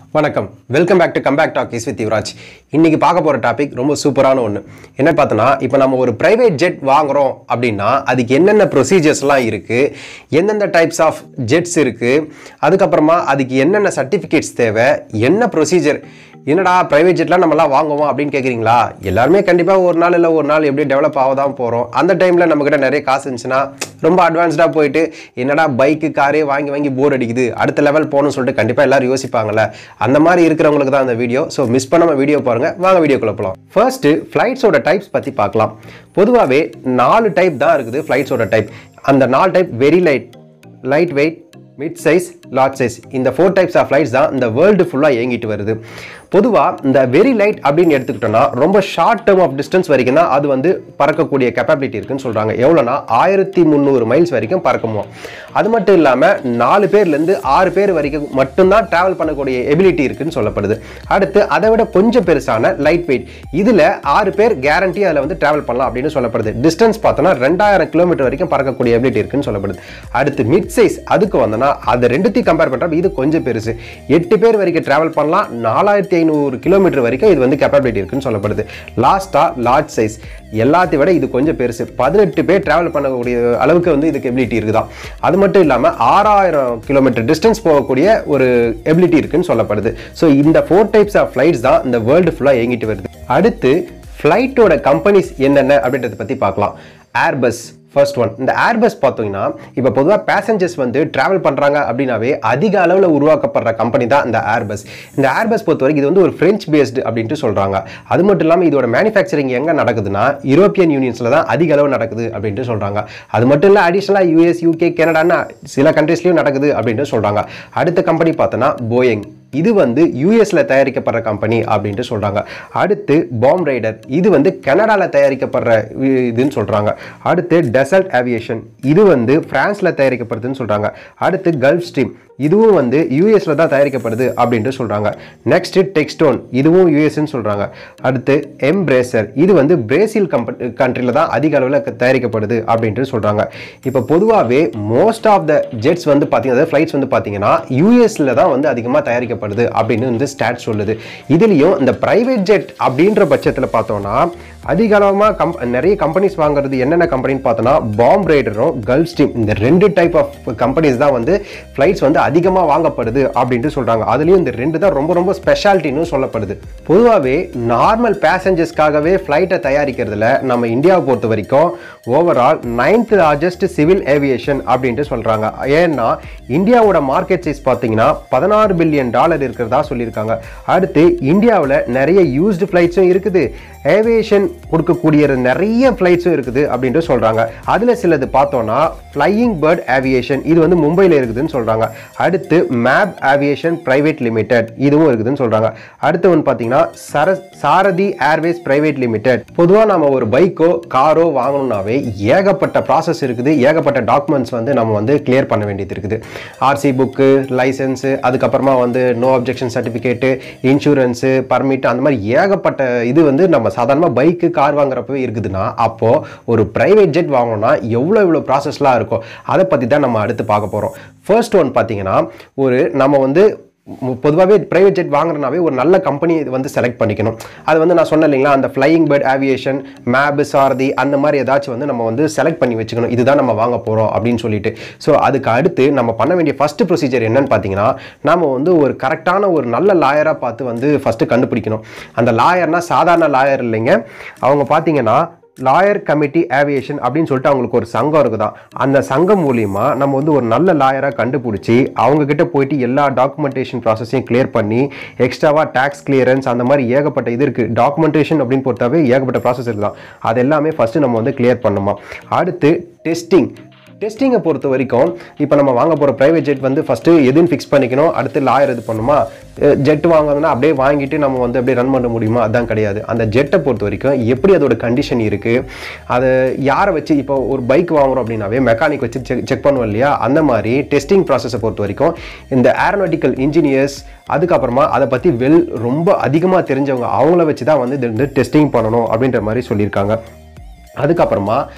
வணக்கம் welcome back to comeback talk is with Yuvaraj இன்னைக்கு பார்க்க போகிற டாபிக் ரொம்ப சூப்பரான ஒன்று என்ன பார்த்தோன்னா இப்போ நம்ம ஒரு பிரைவேட் ஜெட் வாங்குறோம் அப்படின்னா அதுக்கு என்னென்ன ப்ரொசீஜர்ஸ்லாம் இருக்குது எந்தெந்த டைப்ஸ் ஆஃப் ஜெட்ஸ் இருக்குது அதுக்கப்புறமா அதுக்கு என்னென்ன சர்டிஃபிகேட்ஸ் தேவை என்ன ப்ரொசீஜர் என்னடா பிரைவேட் ஜெட்லாம் நம்மலாம் வாங்குவோம் அப்படின்னு கேட்குறீங்களா எல்லாருமே கண்டிப்பாக ஒரு நாள் இல்லை ஒரு நாள் எப்படி டெவலப் ஆக தான் போகிறோம் அந்த டைமில் நம்மக்கிட்ட நிறைய காசு இருந்துச்சுன்னா ரொம்ப அட்வான்ஸ்டாக போயிட்டு என்னடா பைக்கு காரே வாங்கி வாங்கி போர் அடிக்குது அடுத்த லெவல் போகணும்னு சொல்லிட்டு கண்டிப்பாக எல்லாரும் யோசிப்பாங்கல்ல அந்த மாதிரி இருக்கிறவங்களுக்கு தான் அந்த வீடியோ ஸோ மிஸ் பண்ணாம வீடியோ பாருங்க வாங்க வீடியோக்குள்ள போகலாம் ஃபர்ஸ்ட் ஃப்ளைட்ஸோட டைப்ஸ் பற்றி பார்க்கலாம் பொதுவாகவே நாலு டைப் தான் இருக்குது ஃப்ளைட்ஸோட டைப் அந்த நாலு type very light light weight mid size large size இந்த ஃபோர் டைப்ஸ் ஆஃப் ஃப்ளைட்ஸ் தான் இந்த வேர்ல்டு ஃபுல்லாக இயங்கிட்டு வருது பொதுவாக இந்த வெரி லைட் அப்படின்னு எடுத்துக்கிட்டோம்னா ரொம்ப ஷார்ட் டேர்ம் ஆஃப் டிஸ்டன்ஸ் வரைக்கும் தான் அது வந்து பறக்கக்கூடிய கெப்பாபிலிட்டி இருக்குன்னு சொல்கிறாங்க எவ்வளோனா ஆயிரத்தி முந்நூறு மைல்ஸ் வரைக்கும் பறக்குமோ அது மட்டும் இல்லாமல் நாலு பேர்லேருந்து ஆறு பேர் வரைக்கும் மட்டும்தான் ட்ராவல் பண்ணக்கூடிய எபிலிட்டி இருக்குன்னு சொல்லப்படுது அடுத்து அதை விட கொஞ்சம் பெருசான லைட் வெயிட் இதில் ஆறு பேர் கேரண்டி அதில் வந்து ட்ராவல் பண்ணலாம் அப்படின்னு சொல்லப்படுது டிஸ்டன்ஸ் பார்த்தோன்னா ரெண்டாயிரம் கிலோமீட்டர் வரைக்கும் பறக்கக்கூடிய எபிலிட்டி இருக்குன்னு சொல்லப்படுது அடுத்து மிட் சைஸ் அதுக்கு வந்தோன்னா அதை ரெண்டுத்தையும் கம்பேர் பண்ணுறப்ப இது கொஞ்சம் பெருசு எட்டு பேர் வரைக்கும் ட்ராவல் பண்ணலாம் நாலாயிரத்தி ஐநூறு கிலோமீட்டர் வரைக்கும் இது வந்து கேப்பபிலிட்டி இருக்குன்னு சொல்லப்படுது லாஸ்ட்டாக லார்ஜ் சைஸ் எல்லாத்தையும் விட இது கொஞ்சம் பெருசு பதினெட்டு பேர் ட்ராவல் பண்ணக்கூடிய அளவுக்கு வந்து இதுக்கு எபிலிட்டி இருக்குதான் அது மட்டும் இல்லாமல் ஆறாயிரம் கிலோமீட்டர் டிஸ்டன்ஸ் போகக்கூடிய ஒரு எபிலிட்டி இருக்குன்னு சொல்லப்படுது ஸோ இந்த ஃபோர் டைப்ஸ் ஆஃப் ஃப்ளைட்ஸ் தான் இந்த வேர்ல்டு ஃபுல்லாக இயங்கிட்டு வருது அடுத்து ஃப்ளைட்டோட கம்பெனிஸ் என்னென்ன அப்படின்றத பற்றி பார்க்கலாம் ஏர்பஸ் ஃபர்ஸ்ட் ஒன் இந்த ஏர்பஸ் பார்த்தீங்கன்னா இப்போ பொதுவாக பேசஞ்சர்ஸ் வந்து ட்ராவல் பண்ணுறாங்க அப்படின்னாவே அதிக அளவில் உருவாக்கப்படுற கம்பெனி தான் இந்த ஏர்பஸ் இந்த ஏர்பஸ் பொறுத்த வரைக்கும் இது வந்து ஒரு ஃப்ரெஞ்ச் பேஸ்டு அப்படின்ட்டு சொல்கிறாங்க அது மட்டும் இல்லாமல் இதோட மேனுஃபேக்சரிங் எங்கே நடக்குதுன்னா யூரோப்பியன் யூனியன்ஸில் தான் அதிக அளவு நடக்குது அப்படின்ட்டு சொல்கிறாங்க அது மட்டும் இல்லை அடிஷ்னலாக யூஎஸ் யூகே கனடான்னு சில கண்ட்ரீஸ்லையும் நடக்குது அப்படின்ட்டு சொல்கிறாங்க அடுத்த கம்பெனி பார்த்தோன்னா போயிங் இது வந்து யூஎஸ்ல தயாரிக்கப்படுற கம்பெனி அப்படின்ட்டு சொல்றாங்க அடுத்து பாம் ரைடர் இது வந்து கனடாவில் தயாரிக்கப்படுற இதுன்னு சொல்றாங்க அடுத்து டெசல்ட் ஏவியேஷன் இது வந்து பிரான்ஸ்ல தயாரிக்கப்படுதுன்னு சொல்றாங்க அடுத்து கல்ஃப் ஸ்ட்ரீம் இதுவும் வந்து யூஎஸ்ல தான் தயாரிக்கப்படுது அப்படின்ட்டு சொல்றாங்க நெக்ஸ்ட் டெக்ஸ்டோன் இதுவும் யூஎஸ்ன்னு சொல்றாங்க அடுத்து எம்ப்ரேசர் இது வந்து பிரேசில் கம்பெனி கண்ட்ரில தான் அதிக அளவில் தயாரிக்கப்படுது அப்படின்ட்டு சொல்றாங்க இப்போ பொதுவாகவே மோஸ்ட் ஆஃப் த ஜெட்ஸ் வந்து பார்த்தீங்கன்னா ஃப்ளைட்ஸ் வந்து பார்த்தீங்கன்னா யூஎஸ்ல தான் வந்து அதிகமாக தயாரிக்கப்படுது அப்படின்னு வந்து ஸ்டாட் சொல்லுது இதுலேயும் இந்த பிரைவேட் ஜெட் அப்படின்ற பட்சத்தில் பார்த்தோம்னா அதிக அளவாக கம் நிறைய கம்பெனிஸ் வாங்குறது என்னென்ன கம்பெனின்னு பார்த்தோன்னா பாம் ரைடரும் கல்ஃப் ஸ்ட்ரீம் இந்த ரெண்டு டைப் ஆஃப் கம்பெனிஸ் தான் வந்து ஃப்ளைட்ஸ் வந்து அதிகமாக வாங்கப்படுது அப்படின்ட்டு சொல்கிறாங்க அதுலேயும் இந்த ரெண்டு தான் ரொம்ப ரொம்ப ஸ்பெஷாலிட்டின்னு சொல்லப்படுது பொதுவாகவே நார்மல் பேசஞ்சர்ஸ்க்காகவே ஃப்ளைட்டை தயாரிக்கிறதுல நம்ம இந்தியாவை பொறுத்த வரைக்கும் overall ninth largest civil aviation அப்படின்ட்டு சொல்கிறாங்க ஏன்னா இந்தியாவோட மார்க்கெட் சைஸ் பார்த்தீங்கன்னா பதினாறு பில்லியன் டாலர் இருக்கிறதா சொல்லியிருக்காங்க அடுத்து இந்தியாவில் நிறைய யூஸ்டு ஃப்ளைட்ஸும் இருக்குது ஏவியேஷன் கொடுக்கக்கூடிய நிறைய ஃப்ளைட்ஸும் இருக்குது அப்படின்ட்டு சொல்கிறாங்க அதில் சிலது பார்த்தோன்னா ஃப்ளையிங் பேர்ட் ஏவியேஷன் இது வந்து மும்பையில் இருக்குதுன்னு சொல்கிறாங்க அடுத்து மேப் ஏவியேஷன் பிரைவேட் லிமிடெட் இதுவும் இருக்குதுன்னு சொல்கிறாங்க அடுத்து ஒன்று பார்த்தீங்கன்னா சர சாரதி ஏர்வேஸ் பிரைவேட் லிமிடெட் பொதுவாக நம்ம ஒரு பைக்கோ காரோ வாங்கணும்னாவே ஏகப்பட்ட ப்ராசஸ் இருக்குது ஏகப்பட்ட டாக்குமெண்ட்ஸ் வந்து நம்ம வந்து கிளியர் பண்ண வேண்டியது இருக்குது ஆர்சி புக்கு லைசன்ஸு அதுக்கப்புறமா வந்து no objection certificate insurance permit அந்த மாதிரி ஏகப்பட்ட இது வந்து நம்ம சாதாரணமாக பைக்கு கார் வாங்குறப்பவே இருக்குதுன்னா அப்போது ஒரு ப்ரைவேட் ஜெட் வாங்கணும்னா எவ்வளோ எவ்வளோ ப்ராசஸ்லாம் இருக்கும் அதை பற்றி தான் நம்ம அடுத்து பார்க்க போகிறோம் ஃபர்ஸ்ட் ஒன் பார்த்தீங்கன்னா ஒரு நம்ம வந்து பொதுவாகவே ப்ரைவேட் ஜெட் வாங்குறனாவே ஒரு நல்ல கம்பெனி வந்து செலக்ட் பண்ணிக்கணும் அது வந்து நான் சொன்னேன் இல்லைங்களா அந்த flying bird aviation map Sarathi அந்த மாதிரி ஏதாச்சும் வந்து நம்ம வந்து செலக்ட் பண்ணி வச்சுக்கணும் இதுதான் நம்ம வாங்க போகிறோம் அப்படின்னு சொல்லிட்டு ஸோ அதுக்கு அடுத்து நம்ம பண்ண வேண்டிய ஃபஸ்ட்டு ப்ரொசீஜர் என்னன்னு பார்த்தீங்கன்னா நம்ம வந்து ஒரு கரெக்டான ஒரு நல்ல லாயராக பார்த்து வந்து ஃபஸ்ட்டு கண்டுபிடிக்கணும் அந்த லாயர்னா சாதாரண லாயர் இல்லைங்க அவங்க பார்த்தீங்கன்னா லாயர் கமிட்டி ஏவியேஷன் அப்படின்னு சொல்லிட்டு அவங்களுக்கு ஒரு சங்கம் இருக்குதான் அந்த சங்கம் மூலியமா நம்ம வந்து ஒரு நல்ல லாயராக கண்டுபிடிச்சி அவங்க கிட்ட போயிட்டு எல்லா டாக்குமெண்டேஷன் ப்ராசஸையும் கிளியர் பண்ணி எக்ஸ்ட்ராவா டேக்ஸ் கிளியரன்ஸ் அந்த மாதிரி ஏகப்பட்ட இது இருக்கு டாக்குமெண்டேஷன் அப்படின்னு பொறுத்தாவே ஏகப்பட்ட ப்ராசஸ் இருக்குதான் அது எல்லாமே ஃபர்ஸ்ட் நம்ம வந்து கிளியர் பண்ணுமா அடுத்து டெஸ்டிங் டெஸ்டிங்கை பொறுத்த வரைக்கும் இப்போ நம்ம வாங்க போகிற ப்ரைவேட் ஜெட் வந்து ஃபஸ்ட்டு எதுன்னு ஃபிக்ஸ் பண்ணிக்கணும் அடுத்து லாயர் இது பண்ணுமா ஜெட் வாங்குறதுனா அப்படியே வாங்கிட்டு நம்ம வந்து அப்படியே ரன் பண்ண முடியுமா அதான் கிடையாது அந்த ஜெட்டை பொறுத்த வரைக்கும் எப்படி அதோட கண்டிஷன் இருக்குது அதை யாரை வச்சு இப்போ ஒரு பைக் வாங்குறோம் அப்படின்னாவே மெக்கானிக் வச்சு செக் செக் பண்ணுவோம் இல்லையா அந்த மாதிரி டெஸ்டிங் ப்ராசஸை பொறுத்த வரைக்கும் இந்த ஏரோநாட்டிக்கல் இன்ஜினியர்ஸ் அதுக்கப்புறமா அதை பற்றி வெல் ரொம்ப அதிகமாக தெரிஞ்சவங்க அவங்கள வச்சு தான் வந்து இது வந்து டெஸ்டிங் பண்ணணும் அப்படின்ற மாதிரி சொல்லியிருக்காங்க அதுக்கப்புறமா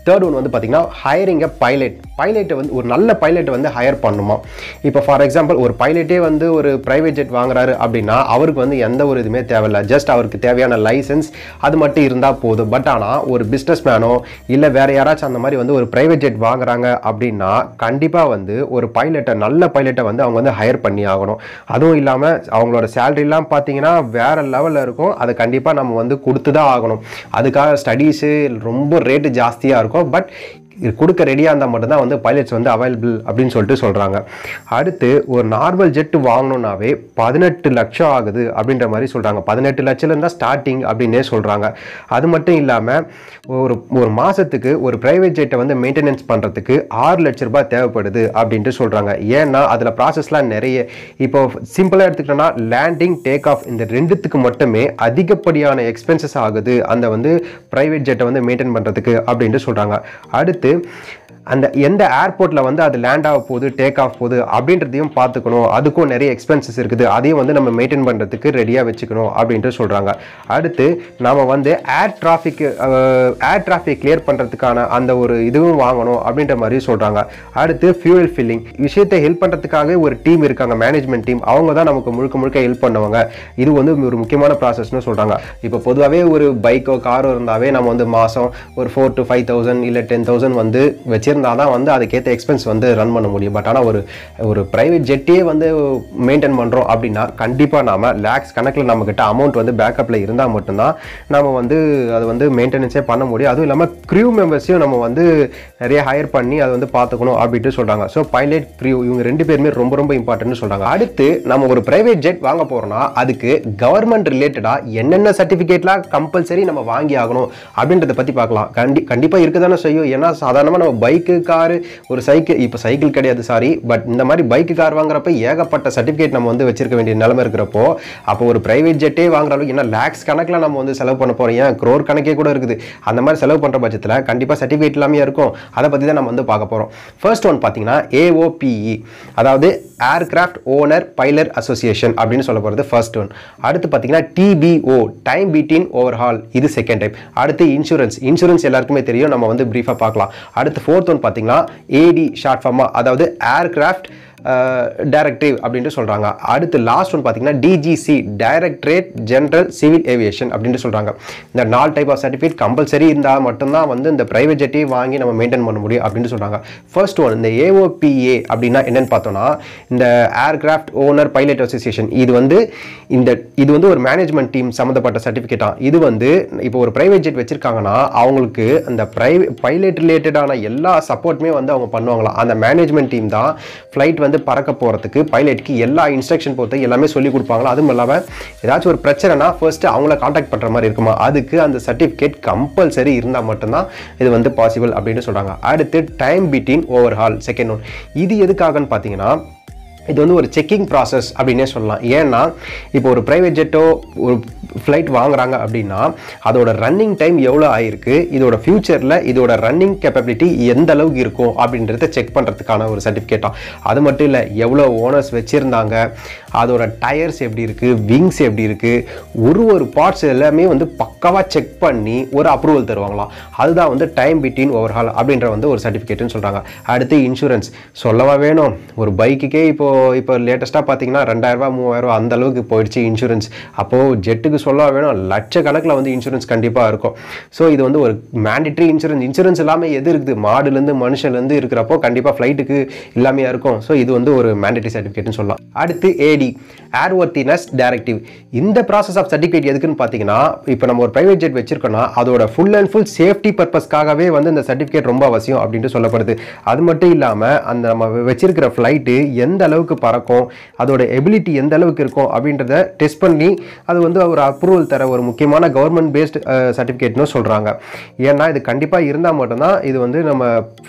தேர்ட் ஒன் வந்து பார்த்தீங்கன்னா ஹையரிங் அ பைலட் பைலட்டை வந்து ஒரு நல்ல பைலட்டை வந்து ஹையர் பண்ணுமா இப்போ ஃபார் எக்ஸாம்பிள் ஒரு பைலட்டே வந்து ஒரு ப்ரைவேட் ஜெட் வாங்குறாரு அப்படின்னா அவருக்கு வந்து எந்த ஒரு இதுவுமே தேவையில்ல ஜஸ்ட் அவருக்கு தேவையான லைசன்ஸ் அது மட்டும் இருந்தால் போதும் பட் ஆனால் ஒரு பிஸ்னஸ் மேனோ இல்லை வேற யாராச்சும் அந்த மாதிரி வந்து ஒரு ப்ரைவேட் ஜெட் வாங்குறாங்க அப்படின்னா கண்டிப்பாக வந்து ஒரு பைலட்டை நல்ல பைலட்டை வந்து அவங்க வந்து ஹையர் பண்ணி ஆகணும் அதுவும் இல்லாமல் அவங்களோட சேலரிலாம் பார்த்தீங்கன்னா வேற லெவலில் இருக்கும் அதை கண்டிப்பாக நம்ம வந்து கொடுத்து தான் ஆகணும் அதுக்காக ஸ்டடீஸு ரொம்ப ரேட்டு ஜாஸ்தியாக இருக்கும் பட் இது கொடுக்க ரெடியாக இருந்தால் மட்டும்தான் வந்து பைலட்ஸ் வந்து அவைலபிள் அப்படின்னு சொல்லிட்டு சொல்கிறாங்க அடுத்து ஒரு நார்மல் ஜெட் வாங்கணுன்னாவே பதினெட்டு லட்சம் ஆகுது அப்படின்ற மாதிரி சொல்கிறாங்க பதினெட்டு லட்சம் இருந்தால் ஸ்டார்டிங் அப்படின்னே சொல்கிறாங்க அது மட்டும் இல்லாமல் ஒரு ஒரு மாதத்துக்கு ஒரு ப்ரைவேட் ஜெட்டை வந்து மெயின்டெனன்ஸ் பண்ணுறதுக்கு ஆறு லட்ச ரூபாய் தேவைப்படுது அப்படின்ட்டு சொல்கிறாங்க ஏன்னா அதில் ப்ராசஸ்லாம் நிறைய இப்போ சிம்பிளாக எடுத்துக்கிட்டோம்னா லேண்டிங் டேக் ஆஃப் இந்த ரெண்டுத்துக்கு மட்டுமே அதிகப்படியான எக்ஸ்பென்சஸ் ஆகுது அந்த வந்து ப்ரைவேட் ஜெட்டை வந்து மெயின்டைன் பண்ணுறதுக்கு அப்படின்ட்டு சொல்கிறாங்க அடுத்து அந்த எந்த ஏர்போர்ட்டில் வந்து அது லேண்ட் ஆக போகுது டேக் ஆஃப் போகுது அப்படின்றதையும் பார்த்துக்கணும் அதுக்கும் நிறைய எக்ஸ்பென்சஸ் இருக்குது அதையும் வந்து நம்ம மெயின்டைன் பண்ணுறதுக்கு ரெடியாக வச்சுக்கணும் அப்படின்ட்டு சொல்கிறாங்க அடுத்து நம்ம வந்து air traffic air traffic clear பண்ணுறதுக்கான அந்த ஒரு இதுவும் வாங்கணும் அப்படின்ற மாதிரி சொல்கிறாங்க அடுத்து ஃபியூவல் ஃபில்லிங் விஷயத்தை ஹெல்ப் பண்ணுறதுக்காகவே ஒரு டீம் இருக்காங்க மேனேஜ்மெண்ட் டீம் அவங்க தான் நமக்கு முழுக்க முழுக்க ஹெல்ப் பண்ணுவாங்க இது வந்து ஒரு முக்கியமான ப்ராசஸ்னு சொல்கிறாங்க இப்போ பொதுவாகவே ஒரு பைக்கோ காரோ இருந்தாவே நம்ம வந்து மாதம் ஒரு ஃபோர் டு ஃபைவ் தௌசண்ட் இல்லை டென் தௌசண்ட் வந்து வச்சிருந்தா தான் வந்து அதுக்கேற்ற எக்ஸ்பென்ஸ் வந்து ரன் பண்ண முடியும் பட் ஆனால் ஒரு ஒரு ப்ரைவேட் ஜெட்டே வந்து மெயின்டைன் பண்ணுறோம் அப்படின்னா கண்டிப்பாக நாம லேக்ஸ் கணக்கில் நம்மக்கிட்ட அமௌண்ட் வந்து பேக்கப்பில் இருந்தால் மட்டும்தான் நம்ம வந்து அது வந்து மெயின்டெனன்ஸே பண்ண முடியும் அதுவும் இல்லாமல் க்ரியூ மெம்பர்ஸையும் நம்ம வந்து நிறைய ஹையர் பண்ணி அதை வந்து பார்த்துக்கணும் அப்படின்ட்டு சொல்கிறாங்க ஸோ பைலட் க்ரியூ இவங்க ரெண்டு பேருமே ரொம்ப ரொம்ப இம்பார்ட்டன்ட்னு சொல்கிறாங்க அடுத்து நம்ம ஒரு ப்ரைவேட் ஜெட் வாங்க போகிறோம்னா அதுக்கு கவர்மெண்ட் ரிலேட்டடாக என்னென்ன சர்டிஃபிகேட்லாம் கம்பல்சரி நம்ம வாங்கி ஆகணும் அப்படின்றத பற்றி பார்க்கலாம் கண்டி கண்டிப்பாக இருக்க தானே செய்யும் ஏன்னா சாதாரணமாக நம்ம பைக்கு காரு ஒரு சைக்கிள் இப்போ சைக்கிள் கிடையாது சாரி பட் இந்த மாதிரி பைக்கு கார் வாங்குறப்ப ஏகப்பட்ட சர்டிஃபிகேட் நம்ம வந்து வச்சிருக்க வேண்டிய நிலைமை இருக்கிறப்போ அப்போ ஒரு பிரைவேட் ஜெட்டே வாங்குற அளவுக்கு என்ன லேக்ஸ் கணக்கில் நம்ம வந்து செலவு பண்ண போறோம் ஏன் க்ரோர் கணக்கே கூட இருக்குது அந்த மாதிரி செலவு பண்ணுற பட்சத்தில் கண்டிப்பாக சர்டிஃபிகேட் எல்லாமே இருக்கும் அதை பற்றி தான் நம்ம வந்து பார்க்க போகிறோம் ஃபர்ஸ்ட் ஒன் பார்த்தீங்கன்னா ஏஓபிஇ அதாவது ஏர்கிராஃப்ட் ஓனர் பைலர் அசோசியேஷன் அப்படின்னு சொல்ல போகிறது ஃபர்ஸ்ட் ஒன் அடுத்து பார்த்தீங்கன்னா டிபிஓ டைம் பீட்டின் ஓவர்ஹால் இது செகண்ட் டைப் அடுத்து இன்சூரன்ஸ் இன்சூரன்ஸ் எல்லாருக்குமே தெரியும் நம்ம வந்து ப்ரீஃபாக பார்க்கலாம் அடுத்து ஃபோர்த் ஒன் பார்த்தீங்கன்னா ஏடி ஷார்ட் ஃபார்மாக அதாவது ஏர்கிராஃப்ட் டைரக்டிவ் அப்படின்ட்டு சொல்கிறாங்க அடுத்து லாஸ்ட் ஒன் பார்த்தீங்கன்னா DGC directorate general civil aviation அப்படின்ட்டு சொல்கிறாங்க இந்த நாலு டைப் ஆஃப் சர்டிஃபிகேட் கம்பல்சரி இருந்தால் மட்டும்தான் வந்து இந்த ப்ரைவேட் ஜெட்டையும் வாங்கி நம்ம மெயின்டைன் பண்ண முடியும் அப்படின்னு சொல்கிறாங்க ஃபர்ஸ்ட் ஒன் இந்த ஏஓபிஏ அப்படின்னா என்னன்னு பார்த்தோம்னா இந்த ஏர்கிராஃப்ட் ஓனர் பைலட் அசோசியேஷன் இது வந்து இந்த இது வந்து ஒரு மேனேஜ்மெண்ட் டீம் சம்மந்தப்பட்ட சர்டிஃபிகேட்டா இது வந்து இப்போ ஒரு ப்ரைவேட் ஜெட் வச்சிருக்காங்கன்னா அவங்களுக்கு அந்த ப்ரைவேட் பைலட் ரிலேட்டடான எல்லா சப்போர்ட்டுமே வந்து அவங்க பண்ணுவாங்களாம் அந்த மேனேஜ்மெண்ட் டீம் தான் ஃப்ளைட் வந்து பறக்க போகிறதுக்கு பைலட்க்கு எல்லா இன்ஸ்ட்ரக்ஷன் பொறுத்து எல்லாமே சொல்லி கொடுப்பாங்களா அதுவும் இல்லாமல் ஏதாச்சும் ஒரு பிரச்சனைனா ஃபர்ஸ்ட் அவங்கள காண்டாக்ட் பண்ணுற மாதிரி இருக்குமா அதுக்கு அந்த சர்டிஃபிகேட் கம்பல்சரி இருந்தால் மட்டும்தான் இது வந்து பாசிபிள் அப்படின்னு சொல்கிறாங்க அடுத்து time between overhaul second one இது எதுக்காகன்னு பார்த்தீங்கன்னா இது வந்து ஒரு செக்கிங் ப்ராசஸ் அப்படின்னே சொல்லலாம் ஏன்னா இப்போ ஒரு ப்ரைவேட் ஜெட்டோ ஒரு ஃப்ளைட் வாங்குறாங்க அப்படின்னா அதோட ரன்னிங் டைம் எவ்வளோ ஆயிருக்கு இதோட ஃபியூச்சரில் இதோட ரன்னிங் கேப்பபிலிட்டி எந்த அளவுக்கு இருக்கும் அப்படின்றத செக் பண்ணுறதுக்கான ஒரு சர்டிஃபிகேட்டா அது மட்டும் இல்லை எவ்வளோ ஓனர்ஸ் வச்சுருந்தாங்க அதோட டயர்ஸ் எப்படி இருக்குது விங்ஸ் எப்படி இருக்குது ஒரு ஒரு பார்ட்ஸ் எல்லாமே வந்து பக்காவாக செக் பண்ணி ஒரு அப்ரூவல் தருவாங்களாம் அதுதான் வந்து டைம் பிட்வீன் ஓவர்ஹால் அப்படின்ற வந்து ஒரு சர்டிஃபிகேட்னு சொல்கிறாங்க அடுத்து இன்சூரன்ஸ் சொல்லவா வேணும் ஒரு பைக்குக்கே இப்போ இப்போ லேட்டஸ்ட்டாக பார்த்தீங்கன்னா ரெண்டாயிரரூபா மூவாயிரரூபா அந்த அளவுக்கு போயிடுச்சு இன்சூரன்ஸ் அப்போது ஜெட்டுக்கு சொல்லவா வேணும் லட்சக்கணக்கில் வந்து இன்சூரன்ஸ் கண்டிப்பாக இருக்கும் ஸோ இது வந்து ஒரு மேண்டிட்ரி இன்சூரன்ஸ் இன்சூரன்ஸ் இல்லாமல் எது இருக்குது மாடுலேருந்து மனுஷன்லேருந்து இருக்கிறப்போ கண்டிப்பாக ஃப்ளைட்டுக்கு எல்லாமே இருக்கும் ஸோ இது வந்து ஒரு மேண்டிட்ரி சர்டிஃபிகேட்னு சொல்லலாம் அடுத்து ஏடி ஏர்வர்த்தினஸ் டைரக்டிவ் இந்த ப்ராசஸ் ஆஃப் சர்டிஃபிகேட் எதுக்குன்னு பார்த்தீங்கன்னா இப்போ நம்ம ஒரு ப்ரைவேட் ஜெட் வச்சிருக்கோம்னா அதோட ஃபுல் அண்ட் ஃபுல் சேஃப்டி பர்பஸ்க்காகவே வந்து இந்த சர்டிஃபிகேட் ரொம்ப அவசியம் அப்படின்ட்டு சொல்லப்படுது அது மட்டும் இல்லாமல் அந்த நம்ம வச்சிருக்கிற ஃப்ளைட்டு எந்த அளவுக்கு பறக்கும் அதோட எபிலிட்டி எந்த அளவுக்கு இருக்கும் அப்படின்றத டெஸ்ட் பண்ணி அது வந்து ஒரு அப்ரூவல் தர ஒரு முக்கியமான கவர்மெண்ட் பேஸ்ட் சர்டிஃபிகேட்னு சொல்கிறாங்க ஏன்னா இது கண்டிப்பாக இருந்தால் மட்டும்தான் இது வந்து நம்ம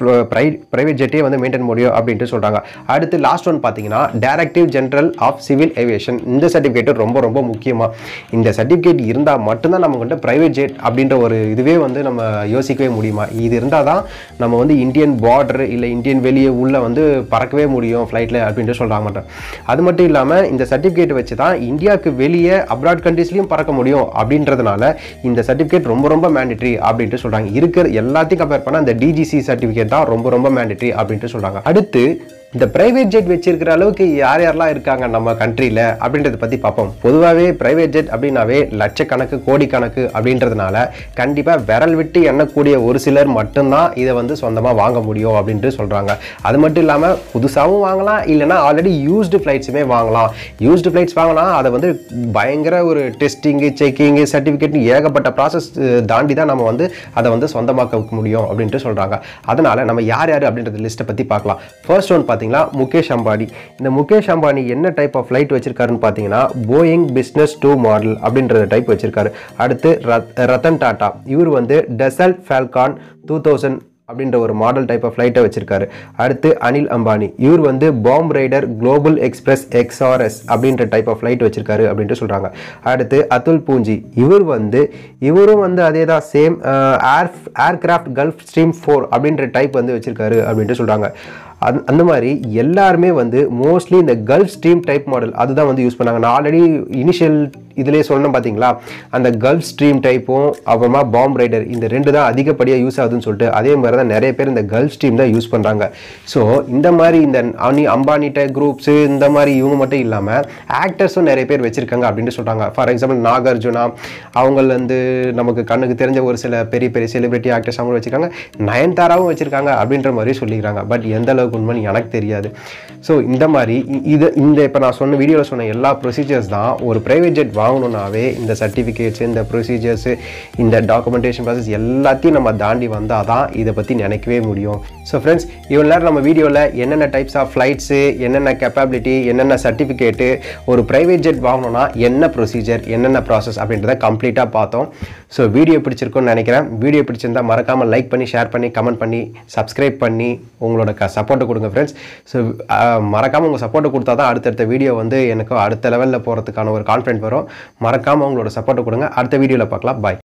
ப்ரைவேட் ஜெட்டே வந்து மெயின்டைன் முடியும் அப்படின்ட்டு சொல்கிறாங்க அடுத்து லாஸ்ட் ஒன் பார்த்தீங்கன்னா directive general of civil aviation இந்த சர்டிஃபிகேட் ரொம்ப ரொம்ப முக்கியமாக இந்த சர்டிஃபிகேட் இருந்தால் மட்டும்தான் நம்ம கிட்ட ப்ரைவேட் ஜெட் அப்படின்ற ஒரு இதுவே வந்து நம்ம யோசிக்கவே முடியுமா இது இருந்தால் தான் நம்ம வந்து இந்தியன் பார்டர் இல்லை இந்தியன் வெளியே உள்ள வந்து பறக்கவே முடியும் ஃப்ளைட்டில் அப்படின்ட்டு சொல்கிறாங்க சொல்கிறாங்க மாட்டேன் அது மட்டும் இல்லாமல் இந்த சர்டிஃபிகேட் வச்சு தான் இந்தியாவுக்கு வெளியே அப்ராட் கண்ட்ரீஸ்லையும் பறக்க முடியும் அப்படின்றதுனால இந்த சர்டிஃபிகேட் ரொம்ப ரொம்ப மேண்டிட்ரி அப்படின்ட்டு சொல்கிறாங்க இருக்கிற எல்லாத்தையும் கம்பேர் பண்ணால் இந்த டிஜிசி சர்டிஃபிகேட் தான் ரொம்ப ரொம்ப மேண்டிட்ரி அப்படின்ட்டு சொல்கிறாங்க அடுத்து இந்த பிரைவேட் ஜெட் வச்சிருக்கிற அளவுக்கு யார் யாரெல்லாம் இருக்காங்க நம்ம கண்ட்ரியில் அப்படின்றத பற்றி பார்ப்போம் பொதுவாகவே பிரைவேட் ஜெட் அப்படின்னாவே லட்சக்கணக்கு கோடிக்கணக்கு அப்படின்றதுனால கண்டிப்பாக விரல் விட்டு எண்ணக்கூடிய ஒரு சிலர் மட்டும்தான் இதை வந்து சொந்தமாக வாங்க முடியும் அப்படின்ட்டு சொல்கிறாங்க அது மட்டும் இல்லாமல் புதுசாகவும் வாங்கலாம் இல்லைனா ஆல்ரெடி யூஸ்டு ஃப்ளைட்ஸுமே வாங்கலாம் யூஸ்டு ஃப்ளைட்ஸ் வாங்கினா அதை வந்து பயங்கர ஒரு டெஸ்டிங்கு செக்கிங்கு சர்டிஃபிகேட் ஏகப்பட்ட ப்ராசஸ் தாண்டி தான் நம்ம வந்து அதை வந்து சொந்தமாக்க முடியும் அப்படின்ட்டு சொல்கிறாங்க அதனால் நம்ம யார் யார் அப்படின்றது லிஸ்ட்டை பற்றி பார்க்கலாம் ஃபர்ஸ்ட் ஒன் பார்த்தீங்கன்னா முகேஷ் அம்பானி இந்த முகேஷ் அம்பானி என்ன டைப் ஆஃப் ஃப்ளைட் வச்சிருக்காருன்னு பார்த்தீங்கன்னா போயிங் பிஸ்னஸ் டூ மாடல் அப்படின்ற டைப் வச்சிருக்காரு அடுத்து ரத் ரத்தன் டாட்டா இவர் வந்து டெசல்ட் ஃபால்கான் டூ தௌசண்ட் அப்படின்ற ஒரு மாடல் டைப் ஆஃப் ஃப்ளைட்டை வச்சிருக்காரு அடுத்து அனில் அம்பானி இவர் வந்து Bombardier global express XRS அப்படின்ற டைப் ஆஃப் ஃப்ளைட் வச்சிருக்காரு அப்படின்ட்டு சொல்கிறாங்க அடுத்து அதுல் பூஞ்சி இவர் வந்து இவரும் வந்து அதே தான் same air aircraft Gulfstream four அப்படின்ற டைப் வந்து வச்சிருக்காரு அப்படின்ட்டு சொல்கிறாங்க அந் அந்த மாதிரி எல்லாருமே வந்து மோஸ்ட்லி இந்த கல்ஃப் ஸ்ட்ரீம் டைப் மாடல் அதுதான் வந்து யூஸ் பண்ணாங்க நான் ஆல்ரெடி இனிஷியல் இதிலே சொன்னேன் பார்த்தீங்களா அந்த கல்ஃப் ஸ்ட்ரீம் டைப்பும் அப்புறமா பாம் ரைடர் இந்த ரெண்டு தான் அதிகப்படியாக யூஸ் ஆகுதுன்னு சொல்லிட்டு அதே மாதிரி தான் நிறைய பேர் இந்த கல்ஃப் ஸ்ட்ரீம் தான் யூஸ் பண்ணுறாங்க ஸோ இந்த மாதிரி இந்த அனி அம்பானி டைப் குரூப்ஸு இந்த மாதிரி இவங்க மட்டும் இல்லாமல் ஆக்டர்ஸும் நிறைய பேர் வச்சுருக்காங்க அப்படின்ட்டு சொல்கிறாங்க ஃபார் எக்ஸாம்பிள் நாகார்ஜுனா அவங்கள வந்து நமக்கு கண்ணுக்கு தெரிஞ்ச ஒரு சில பெரிய பெரிய செலிபிரிட்டி ஆக்டர்ஸ் அவங்க வச்சுருக்காங்க நயன்தாராவும் வச்சுருக்காங்க அப்படின்ற மாதிரி சொல்லிக்கிறாங்க பட் எந்த அளவுக்கு உண்மைன்னு எனக்கு தெரியாது ஸோ இந்த மாதிரி இ- இது இந்த இப்போ நான் சொன்ன வீடியோவில் சொன்ன எல்லா ப்ரொசீஜர்ஸ் தான் ஒரு ப்ரைவேட் ஜெட் வாங்கணுன்னாவே இந்த சர்டிஃபிகேட்ஸ் இந்த ப்ரொசீஜர்ஸு இந்த டாக்குமெண்டேஷன் ப்ராசஸ் எல்லாத்தையும் நம்ம தாண்டி வந்தால் தான் இதை பற்றி நினைக்கவே முடியும் ஸோ ஃப்ரெண்ட்ஸ் இவ்வளோ நேரம் நம்ம வீடியோவில் என்னென்ன டைப்ஸ் ஆஃப் ஃப்ளைட்ஸு என்னென்ன கெப்பாபிலிட்டி என்னென்ன சர்டிஃபிகேட்டு ஒரு ப்ரைவேட் ஜெட் வாங்கணும்னா என்ன ப்ரொசீஜர் என்னென்ன ப்ராசஸ் அப்படின்றத கம்ப்ளீட்டாக பார்த்தோம் ஸோ வீடியோ பிடிச்சிருக்கும்னு நினைக்கிறேன் வீடியோ பிடிச்சிருந்தா மறக்காமல் லைக் பண்ணி ஷேர் பண்ணி கமெண்ட் பண்ணி சப்ஸ்கிரைப் பண்ணி உங்களோட க சப்போர்ட்டை கொடுங்க ஃப்ரெண்ட்ஸ் ஸோ மறக்காமல் உங்கள் சப்போர்ட்டை கொடுத்தா தான் அடுத்தடுத்த வீடியோ வந்து எனக்கு அடுத்த லெவலில் போகிறதுக்கான ஒரு கான்ஃபிடென்ட் வரும் மறக்காமல் உங்களோட சப்போர்ட்டை கொடுங்க அடுத்த வீடியோவில் பார்க்கலாம் பாய்